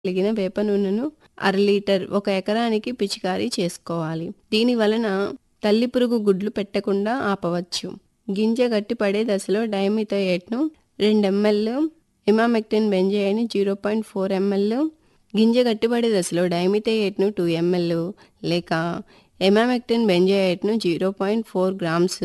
కలిగిన వేప నూనెను అర లీటర్ ఒక ఎకరానికి పిచికారీ చేసుకోవాలి దీని వలన తల్లి పురుగు గుడ్లు పెట్టకుండా ఆపవచ్చు గింజ గట్టిపడే దశలో డైమిథోయేట్ను రెండు ML emamectin benzoate zero point four ML గింజ గట్టిపడే దశలో డైమిథోయేట్ను టూ ఎంఎల్ లేక ఎమామెక్టిన్ బెంజైట్ను జీరో పాయింట్ ఫోర్ గ్రామ్స్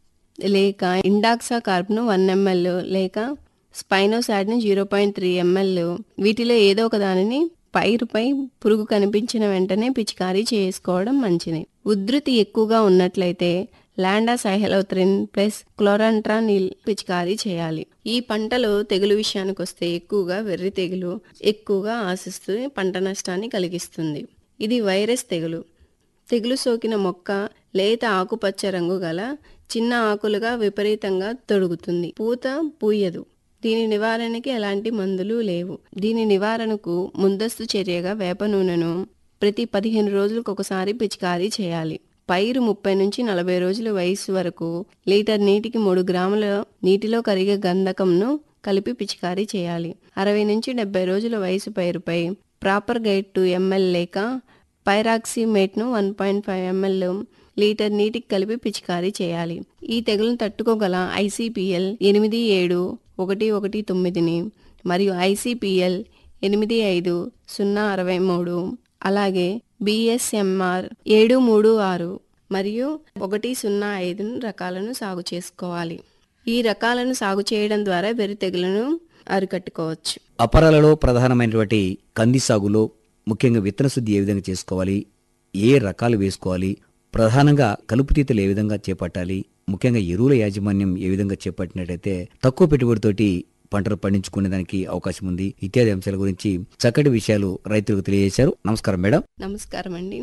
లేక ఇండాక్సా కార్బ్ను వన్ ఎంఎల్ లేక స్పైనోసాడ్ని జీరో పాయింట్ త్రీ ఎంఎల్ వీటిలో ఏదో ఒక దానిని పైరుపై పురుగు కనిపించిన వెంటనే పిచికారీ చేసుకోవడం మంచిది ఉధృతి ఎక్కువగా ఉన్నట్లయితే లాండా సైహెలోత్రిన్ ప్లస్ క్లోరాంట్రానిల్ పిచికారీ చేయాలి ఈ పంటలో తెగులు విషయానికి వస్తే ఎక్కువగా వెర్రి తెగులు ఎక్కువగా ఆశిస్తూ పంట నష్టాన్ని కలిగిస్తుంది ఇది వైరస్ తెగులు తెగులు సోకిన మొక్క లేత ఆకుపచ్చ రంగు గల చిన్న ఆకులుగా విపరీతంగా తొడుగుతుంది పూత పూయదు దీని నివారణకి ఎలాంటి మందులు లేవు దీని నివారణకు ముందస్తు చర్యగా వేప నూనెను ప్రతి పదిహేను రోజులకు ఒకసారి పిచికారీ చేయాలి పైరు ముప్పై నుంచి నలభై రోజుల వయసు వరకు లీటర్ నీటికి మూడు గ్రాముల నీటిలో కరిగే గంధకంను కలిపి పిచికారీ చేయాలి అరవై నుంచి డెబ్బై రోజుల వయసు పైరుపై ప్రాపర్ గైడ్ టు ఎంఎల్ లేక పైరాక్సిమేట్ను one point five ML litre నీటికి కలిపి పిచికారీ చేయాలి ఈ తెగులను తట్టుకోగల ఐసిపిఎల్ ఎనిమిది ఏడు ఒకటి ఒకటి తొమ్మిదిని మరియు ఐసిపిఎల్ ఎనిమిది ఐదు సున్నా అరవై మూడు అలాగే బిఎస్ఎంఆర్ ఏడు మూడు ఆరు మరియు ఒకటి సున్నా ఐదు రకాలను సాగు చేసుకోవాలి ఈ రకాలను సాగు చేయడం ద్వారా వెర్రి తెగులను అరికట్టుకోవచ్చు అపరాలలో ప్రధానమైనటువంటి కంది సాగులో ముఖ్యంగా విత్తన శుద్ధి ఏ విధంగా చేసుకోవాలి ఏ రకాలు వేసుకోవాలి ప్రధానంగా కలుపు తీతలు ఏ విధంగా చేపట్టాలి ముఖ్యంగా ఎరువుల యాజమాన్యం ఏ విధంగా చేపట్టినట్టయితే తక్కువ పెట్టుబడితోటి పంటలు పండించుకునే దానికి అవకాశం ఉంది ఇత్యాది అంశాల గురించి చక్కటి విషయాలు రైతులకు తెలియజేశారు నమస్కారం మేడం నమస్కారం అండి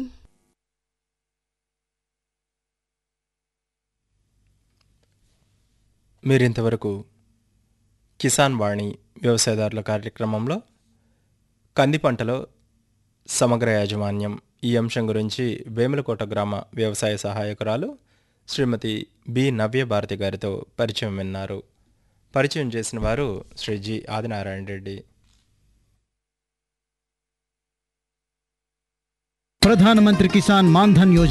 మీరింతవరకు కిసాన్ వాణి వ్యవసాయదారుల కార్యక్రమంలో కంది పంటలో సమగ్ర యాజమాన్యం ఈ అంశం గురించి వేములకోట గ్రామ వ్యవసాయ సహాయకురాలు శ్రీమతి బి నవ్య భారతి గారితో పరిచయం విన్నారు పరిచయం చేసిన వారు శ్రీ జి ఆదినారాయణ రెడ్డి ప్రధానమంత్రి కిసాన్ మాన్ధన్ యోజన